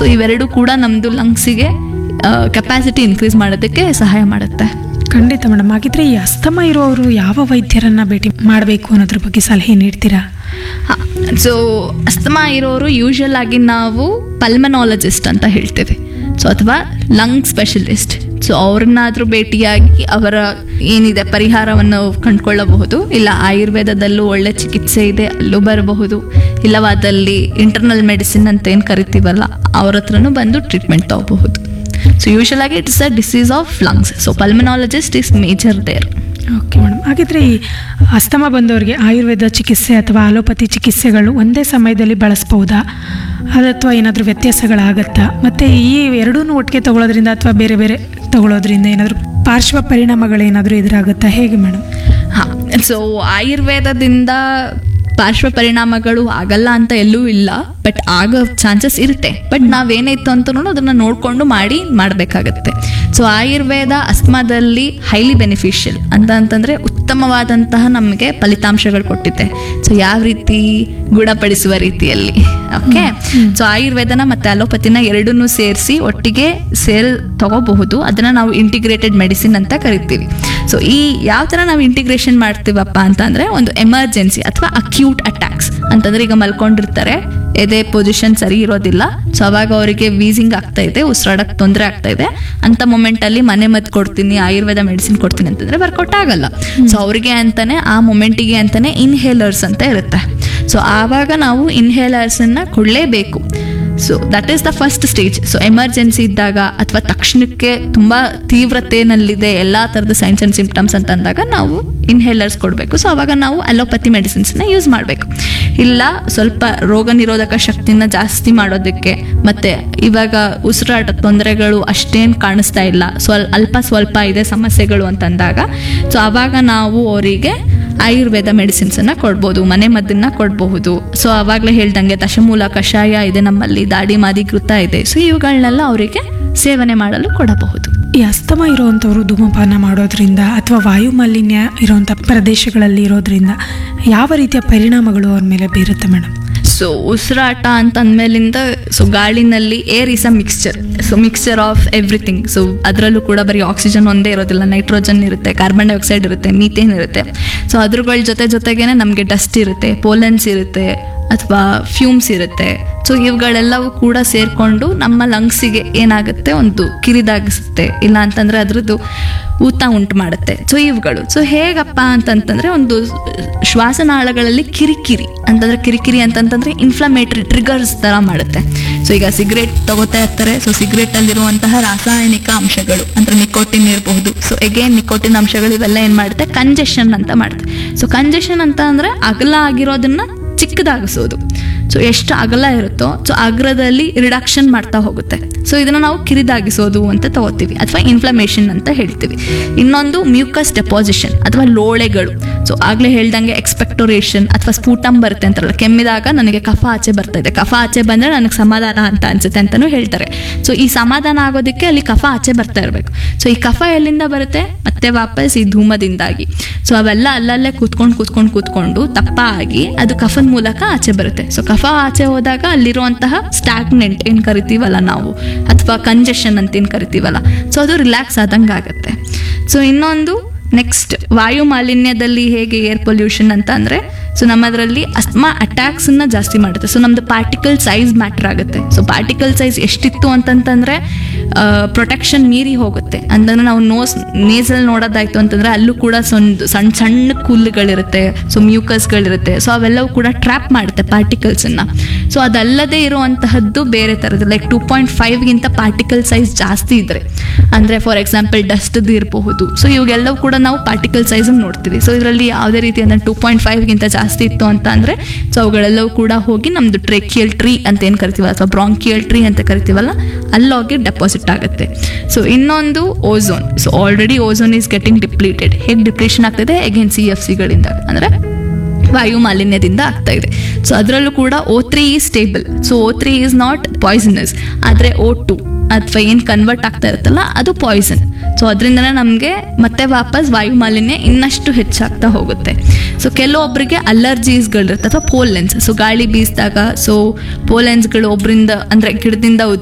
so ಇವೆರಡು ಕೂಡ ನಮ್ಮದು ಲಂಗ್ಸಿಗೆ ಕೆಪಾಸಿಟಿ ಇನ್ಕ್ರೀಸ್ ಮಾಡೋದಕ್ಕೆ ಸಹಾಯ ಮಾಡುತ್ತೆ ಖಂಡಿತ ಮೇಡಮ್ ಹಾಗಿದ್ರೆ ಈ ಅಸ್ತಮ ಇರೋರು ಯಾವ ವೈದ್ಯರನ್ನ ಭೇಟಿ ಮಾಡಬೇಕು ಅನ್ನೋದ್ರ ಬಗ್ಗೆ ಸಲಹೆ ನೀಡ್ತೀರಾ ಸೊ ಅಸ್ತಮಾ ಇರೋರು ಯೂಶಲ್ ಆಗಿ ನಾವು ಪಲ್ಮನಾಲಜಿಸ್ಟ್ ಅಂತ ಹೇಳ್ತೇವೆ ಸೊ ಅಥವಾ ಲಂಗ್ ಸ್ಪೆಷಲಿಸ್ಟ್ ಸೊ ಅವ್ರನ್ನಾದ್ರೂ ಭೇಟಿಯಾಗಿ ಅವರ ಏನಿದೆ ಪರಿಹಾರವನ್ನು ಕಂಡುಕೊಳ್ಳಬಹುದು ಇಲ್ಲ ಆಯುರ್ವೇದದಲ್ಲೂ ಒಳ್ಳೆ ಚಿಕಿತ್ಸೆ ಇದೆ ಅಲ್ಲೂ ಬರಬಹುದು ಇಲ್ಲವಾದಲ್ಲಿ ಇಂಟರ್ನಲ್ ಮೆಡಿಸಿನ್ ಅಂತ ಏನು ಕರಿತೀವಲ್ಲ ಅವ್ರ ಹತ್ರನೂ ಬಂದು ಟ್ರೀಟ್ಮೆಂಟ್ ತಗೋಬಹುದು ಸೊ ಯೂಶಲ್ ಆಗಿ it's a disease of lungs so pulmonologist is major there okay madam ಹಾಗಿದ್ರೆ ಈ ಅಸ್ತಮ ಬಂದವರಿಗೆ ಆಯುರ್ವೇದ ಚಿಕಿತ್ಸೆ ಅಥವಾ ಅಲೋಪತಿ ಚಿಕಿತ್ಸೆಗಳು ಒಂದೇ ಸಮಯದಲ್ಲಿ ಬಳಸ್ಬೋದಾ ಅದು ಅಥವಾ ಏನಾದರೂ ವ್ಯತ್ಯಾಸಗಳಾಗತ್ತಾ ಮತ್ತು ಈ ಎರಡೂ ಒಟ್ಟಿಗೆ ತಗೊಳ್ಳೋದ್ರಿಂದ ಅಥವಾ ಬೇರೆ ಬೇರೆ ತಗೊಳ್ಳೋದ್ರಿಂದ ಏನಾದರೂ ಪಾರ್ಶ್ವ ಪರಿಣಾಮಗಳೇನಾದರೂ ಎದುರಾಗುತ್ತಾ ಹೇಗೆ ಮೇಡಮ್ ಹಾಂ ಸೊ ಆಯುರ್ವೇದದಿಂದ ಪಾರ್ಶ್ವ ಪರಿಣಾಮಗಳು ಆಗಲ್ಲ ಅಂತ ಎಲ್ಲೂ ಇಲ್ಲ ಬಟ್ ಆಗೋ ಚಾನ್ಸಸ್ ಇರುತ್ತೆ ಬಟ್ ನಾವೇನಾಯ್ತು ಅಂತ ಅದನ್ನ ನೋಡಿಕೊಂಡು ಮಾಡಿ ಮಾಡಬೇಕಾಗತ್ತೆ ಸೊ ಆಯುರ್ವೇದ ಅಸ್ಮಾದಲ್ಲಿ ಹೈಲಿ ಬೆನಿಫಿಷಿಯಲ್ ಅಂತ ಅಂತಂದ್ರೆ ಉತ್ತಮವಾದಂತಹ ನಮಗೆ ಫಲಿತಾಂಶಗಳು ಕೊಟ್ಟಿದೆ ಸೊ ಯಾವ ರೀತಿ ಗುಣಪಡಿಸುವ ರೀತಿಯಲ್ಲಿ ಓಕೆ ಸೊ ಆಯುರ್ವೇದನ ಮತ್ತೆ ಅಲೋಪತಿನ ಎರಡನ್ನೂ ಸೇರಿಸಿ ಒಟ್ಟಿಗೆ ಸೇರ್ ತಗೋಬಹುದು ಅದನ್ನ ನಾವು ಇಂಟಿಗ್ರೇಟೆಡ್ ಮೆಡಿಸಿನ್ ಅಂತ ಕರಿತೀವಿ ಸೊ ಈ ಯಾವ ಥರ ನಾವು ಇಂಟಿಗ್ರೇಷನ್ ಮಾಡ್ತೀವಪ್ಪ ಅಂತಂದ್ರೆ ಒಂದು ಎಮರ್ಜೆನ್ಸಿ ಅಥವಾ ಅಕ್ಯೂಟ್ ಅಟ್ಯಾಕ್ಸ್ ಅಂತಂದ್ರೆ ಈಗ ಮಲ್ಕೊಂಡಿರ್ತಾರೆ ಎದೆ ಪೊಸಿಷನ್ ಸರಿ ಇರೋದಿಲ್ಲ ಸೊ ಅವಾಗ ಅವರಿಗೆ ವೀಸಿಂಗ್ ಆಗ್ತಾ ಇದೆ ಉಸಿರಾಡಕ್ಕೆ ತೊಂದರೆ ಆಗ್ತಾ ಇದೆ ಅಂತ ಮೊಮೆಂಟ್ ಅಲ್ಲಿ ಮನೆ ಮದ್ದು ಕೊಡ್ತೀನಿ ಆಯುರ್ವೇದ ಮೆಡಿಸಿನ್ ಕೊಡ್ತೀನಿ ಅಂತಂದ್ರೆ ವರ್ಕೌಟ್ ಆಗಲ್ಲ ಸೊ ಅವ್ರಿಗೆ ಅಂತಾನೆ ಆ ಮೊಮೆಂಟಿಗೆ ಅಂತಾನೆ ಇನ್ಹೇಲರ್ಸ್ ಅಂತ ಇರುತ್ತೆ ಸೊ ಆವಾಗ ನಾವು ಇನ್ಹೇಲರ್ಸ್ ಅನ್ನ ಕೊಡಲೇಬೇಕು so that is the first stage so emergency ಇದ್ದಾಗ ಅಥವಾ ತಕ್ಷಣಕ್ಕೆ ತುಂಬ ತೀವ್ರತೆನಲ್ಲಿದೆ ಎಲ್ಲ ಥರದ ಸೈನ್ಸ್ ಆ್ಯಂಡ್ ಸಿಂಪ್ಟಮ್ಸ್ ಅಂತ ಅಂದಾಗ ನಾವು ಇನ್ಹೇಲರ್ಸ್ ಕೊಡಬೇಕು ಸೊ ಅವಾಗ ನಾವು ಅಲೋಪತಿ ಮೆಡಿಸಿನ್ಸ್ನ ಯೂಸ್ ಮಾಡಬೇಕು ಇಲ್ಲ ಸ್ವಲ್ಪ ರೋಗ ನಿರೋಧಕ ಶಕ್ತಿನ ಜಾಸ್ತಿ ಮಾಡೋದಕ್ಕೆ ಮತ್ತೆ ಇವಾಗ ಉಸಿರಾಟ ತೊಂದರೆಗಳು ಅಷ್ಟೇನು ಕಾಣಿಸ್ತಾ ಇಲ್ಲ ಸ್ವಲ್ ಅಲ್ಪ ಸ್ವಲ್ಪ ಇದೆ ಸಮಸ್ಯೆಗಳು ಅಂತಂದಾಗ ಸೊ ಅವಾಗ ನಾವು ಅವರಿಗೆ ಆಯುರ್ವೇದ ಮೆಡಿಸಿನ್ಸ್ ಅನ್ನ ಕೊಡ್ಬೋದು ಮನೆ ಮದ್ದನ್ನ ಕೊಡಬಹುದು ಸೊ ಅವಾಗಲೇ ಹೇಳ್ದಂಗೆ ದಶಮೂಲ ಕಷಾಯ ಇದೆ ನಮ್ಮಲ್ಲಿ ದಾಡಿ ಮಾದಿಕೃತ ಇದೆ ಸೊ ಇವುಗಳನ್ನೆಲ್ಲ ಅವರಿಗೆ ಸೇವನೆ ಮಾಡಲು ಕೊಡಬಹುದು ಈ ಅಸ್ತಮ ಇರುವಂಥವ್ರು ಧೂಮಪಾನ ಮಾಡೋದ್ರಿಂದ ಅಥವಾ ವಾಯು ಮಾಲಿನ್ಯ ಇರುವಂಥ ಪ್ರದೇಶಗಳಲ್ಲಿ ಇರೋದ್ರಿಂದ ಯಾವ ರೀತಿಯ ಪರಿಣಾಮಗಳು ಅವ್ರ ಮೇಲೆ ಬೀರುತ್ತೆ ಮೇಡಮ್ ಸೊ ಉಸಿರಾಟ ಅಂತ ಅಂದ್ಮೇಲಿಂದ ಸೊ ಗಾಳಿನಲ್ಲಿ air is a mixture so mixture of everything so ಅದರಲ್ಲೂ ಕೂಡ ಬರೀ ಆಕ್ಸಿಜನ್ ಒಂದೇ ಇರೋದಿಲ್ಲ ನೈಟ್ರೋಜನ್ ಇರುತ್ತೆ ಕಾರ್ಬನ್ ಡೈಆಕ್ಸೈಡ್ ಇರುತ್ತೆ ಮೀಥೇನ್ ಇರುತ್ತೆ ಸೊ ಅದ್ರಗಳ ಜೊತೆ ಜೊತೆಗೇನೆ ನಮಗೆ ಡಸ್ಟ್ ಇರುತ್ತೆ ಪೋಲೆನ್ಸ್ ಇರುತ್ತೆ ಅಥವಾ ಫ್ಯೂಮ್ಸ್ ಇರುತ್ತೆ ಸೊ ಇವುಗಳೆಲ್ಲವೂ ಕೂಡ ಸೇರಿಕೊಂಡು ನಮ್ಮ ಲಂಗ್ಸಿಗೆ ಏನಾಗುತ್ತೆ ಒಂದು ಕಿರಿದಾಗಿಸುತ್ತೆ ಇಲ್ಲ ಅಂತಂದ್ರೆ ಅದ್ರದ್ದು ಊತ ಉಂಟು ಮಾಡುತ್ತೆ ಸೊ ಇವುಗಳು ಸೊ ಹೇಗಪ್ಪ ಅಂತಂತಂದ್ರೆ ಒಂದು ಶ್ವಾಸನಾಳಗಳಲ್ಲಿ ಕಿರಿಕಿರಿ ಅಂತಂದ್ರೆ ಕಿರಿಕಿರಿ ಅಂತಂತಂದ್ರೆ ಇನ್ಫ್ಲಮೇಟರಿ ಟ್ರಿಗರ್ಸ್ ತರ ಮಾಡುತ್ತೆ ಸೊ ಈಗ ಸಿಗರೇಟ್ ತಗೋತಾ ಇರ್ತಾರೆ ಸೊ ಸಿಗರೇಟ್ ಅಲ್ಲಿರುವಂತಹ ರಾಸಾಯನಿಕ ಅಂಶಗಳು ಅಂದ್ರೆ ನಿಕೋಟಿನ್ ಇರಬಹುದು ಸೊ ಎಗೇನ್ ನಿಕೋಟಿನ್ ಅಂಶಗಳು ಇವೆಲ್ಲ ಏನ್ ಮಾಡುತ್ತೆ ಕಂಜೆಷನ್ ಅಂತ ಮಾಡುತ್ತೆ ಸೊ ಕಂಜೆಷನ್ ಅಂತ ಅಂದ್ರೆ ಅಗಲ ಆಗಿರೋದನ್ನ ಚಿಕ್ಕದಾಗಿಸೋದು ಸೊ ಎಷ್ಟು ಅಗಲ ಇರುತ್ತೋ ಸೊ ಅಗ್ರದಲ್ಲಿ ರಿಡಕ್ಷನ್ ಮಾಡ್ತಾ ಹೋಗುತ್ತೆ ಸೊ ಇದನ್ನ ನಾವು ಕಿರಿದಾಗಿಸೋದು ಅಂತ ತಗೋತೀವಿ ಅಥವಾ ಇನ್ಫ್ಲಮೇಷನ್ ಅಂತ ಹೇಳ್ತೀವಿ ಇನ್ನೊಂದು ಮ್ಯೂಕಸ್ ಡೆಪಾಸಿಷನ್ ಅಥವಾ ಲೋಳೆಗಳು ಸೊ ಆಗ್ಲೇ ಹೇಳ್ದಂಗೆ ಎಕ್ಸ್ಪೆಕ್ಟೋರೇಷನ್ ಅಥವಾ ಸ್ಫೂಟಮ್ ಬರುತ್ತೆ ಅಂತಾರಲ್ಲ ಕೆಮ್ಮಿದಾಗ ನನಗೆ ಕಫ ಆಚೆ ಬರ್ತಾ ಇದೆ ಕಫ ಆಚೆ ಬಂದ್ರೆ ನನಗೆ ಸಮಾಧಾನ ಅಂತ ಅನ್ಸುತ್ತೆ ಅಂತಾನೂ ಹೇಳ್ತಾರೆ ಸೊ ಈ ಸಮಾಧಾನ ಆಗೋದಕ್ಕೆ ಅಲ್ಲಿ ಕಫ ಆಚೆ ಬರ್ತಾ ಇರಬೇಕು ಸೊ ಈ ಕಫ ಎಲ್ಲಿಂದ ಬರುತ್ತೆ ಮತ್ತೆ ವಾಪಸ್ ಈ ಧೂಮದಿಂದಾಗಿ ಸೊ ಅವೆಲ್ಲ ಅಲ್ಲಲ್ಲೇ ಕೂತ್ಕೊಂಡು ಕೂತ್ಕೊಂಡು ಕೂತ್ಕೊಂಡು ದಪ್ಪ ಆಗಿ ಅದು ಕಫನ್ ಮೂಲಕ ಆಚೆ ಬರುತ್ತೆ ಸೊ ಕಫ ಆಚೆ ಹೋದಾಗ ಅಲ್ಲಿರುವಂತಹ ಸ್ಟಾಗ್ನೆಂಟ್ ಏನ್ ಕರಿತೀವಲ್ಲ ನಾವು ಅಥವಾ ಕಂಜೆಷನ್ ಅಂತ ಏನ್ ಕರಿತೀವಲ್ಲ ಸೊ ಅದು ರಿಲ್ಯಾಕ್ಸ್ ಆದಂಗೆ ಆಗುತ್ತೆ ಸೊ ಇನ್ನೊಂದು ನೆಕ್ಸ್ಟ್ ವಾಯು ಮಾಲಿನ್ಯದಲ್ಲಿ ಹೇಗೆ ಏರ್ ಪೊಲ್ಯೂಷನ್ ಅಂತ ಅಂದ್ರೆ ಸೊ ನಮ್ಮದರಲ್ಲಿ ಅಸ್ಮಾ ಅಟ್ಯಾಕ್ಸ್ ನ ಜಾಸ್ತಿ ಮಾಡುತ್ತೆ ಸೊ ನಮ್ದು ಪಾರ್ಟಿಕಲ್ ಸೈಜ್ ಮ್ಯಾಟರ್ ಆಗುತ್ತೆ ಸೊ ಪಾರ್ಟಿಕಲ್ ಸೈಜ್ ಎಷ್ಟಿತ್ತು ಅಂತಂತಂದ್ರೆ ಪ್ರೊಟೆಕ್ಷನ್ ಮೀರಿ ಹೋಗುತ್ತೆ ಅಂತಂದ್ರೆ ನಾವು ನೋಸ್ ನೇಸಲ್ಲಿ ನೋಡೋದಾಯ್ತು ಅಂತಂದ್ರೆ ಅಲ್ಲೂ ಕೂಡ ಸೊಂದು ಸಣ್ಣ ಸಣ್ಣ ಕೂಲ್ಗಳಿರುತ್ತೆ ಸೊ ಮ್ಯೂಕಸ್ಗಳಿರುತ್ತೆ ಸೊ ಅವೆಲ್ಲವೂ ಕೂಡ ಟ್ರ್ಯಾಪ್ ಮಾಡುತ್ತೆ ಪಾರ್ಟಿಕಲ್ಸನ್ನ ಸೊ ಅದಲ್ಲದೆ ಇರುವಂತಹದ್ದು ಬೇರೆ ಥರದ್ದು ಲೈಕ್ ಟೂ ಪಾಯಿಂಟ್ ಫೈವ್ಗಿಂತ ಪಾರ್ಟಿಕಲ್ ಸೈಜ್ ಜಾಸ್ತಿ ಇದ್ರೆ ಅಂದರೆ ಫಾರ್ ಎಕ್ಸಾಂಪಲ್ ಡಸ್ಟ್ದು ಇರಬಹುದು ಸೊ ಇವಾಗೆಲ್ಲವೂ ಕೂಡ ನಾವು ಪಾರ್ಟಿಕಲ್ ಸೈಜ್ ನೋಡ್ತೀವಿ ಸೊ ಇದರಲ್ಲಿ ಯಾವುದೇ ರೀತಿ ಅಂದರೆ ಟೂ ಪಾಯಿಂಟ್ ಫೈವ್ಗಿಂತ ಜಾಸ್ತಿ ಇತ್ತು ಅಂತ ಅಂದರೆ ಸೊ ಅವುಗಳೆಲ್ಲವೂ ಕೂಡ ಹೋಗಿ ನಮ್ಮದು ಟ್ರೆಕಿಯಲ್ ಟ್ರೀ ಅಂತ ಏನು ಕರಿತೀವಲ್ಲ ಅಥವಾ ಬ್ರಾಂಕಿಯಲ್ ಟ್ರೀ ಅಂತ ಕರಿತೀವಲ್ಲ ಅಲ್ಲೋಗಿ ಡೆಪಾಸಿಟ್ ಆಗುತ್ತೆ ಸೊ ಇನ್ನೊಂದು ozone so already ozone is getting depleted ಹೇಗೆ ಡಿಪ್ಲೀಷನ್ ಆಗ್ತಿದೆ ಎಗೇನ್ ಸಿ ಎಫ್ ಸಿಗಳಿಂದ ಅಂದರೆ ವಾಯು ಮಾಲಿನ್ಯದಿಂದ ಆಗ್ತಾ ಇದೆ ಸೊ ಅದರಲ್ಲೂ ಕೂಡ O three is stable so O three is not poisonous ಆದರೆ ಓ ಟು ಅಥವಾ ಏನು ಕನ್ವರ್ಟ್ ಆಗ್ತಾ ಇರುತ್ತಲ್ಲ ಅದು ಪಾಯ್ಸನ್ ಸೊ ಅದರಿಂದನೇ ನಮಗೆ ಮತ್ತೆ ವಾಪಸ್ ವಾಯು ಮಾಲಿನ್ಯ ಇನ್ನಷ್ಟು ಹೆಚ್ಚಾಗ್ತಾ ಹೋಗುತ್ತೆ ಸೊ ಕೆಲವೊಬ್ಬರಿಗೆ ಅಲರ್ಜೀಸ್ಗಳಿರುತ್ತೆ ಅಥವಾ ಪೋಲೆನ್ಸ್ ಸೊ ಗಾಳಿ ಬೀಸಿದಾಗ ಸೊ ಪೋಲೆನ್ಸ್ಗಳು ಒಬ್ಬರಿಂದ ಅಂದರೆ ಗಿಡದಿಂದ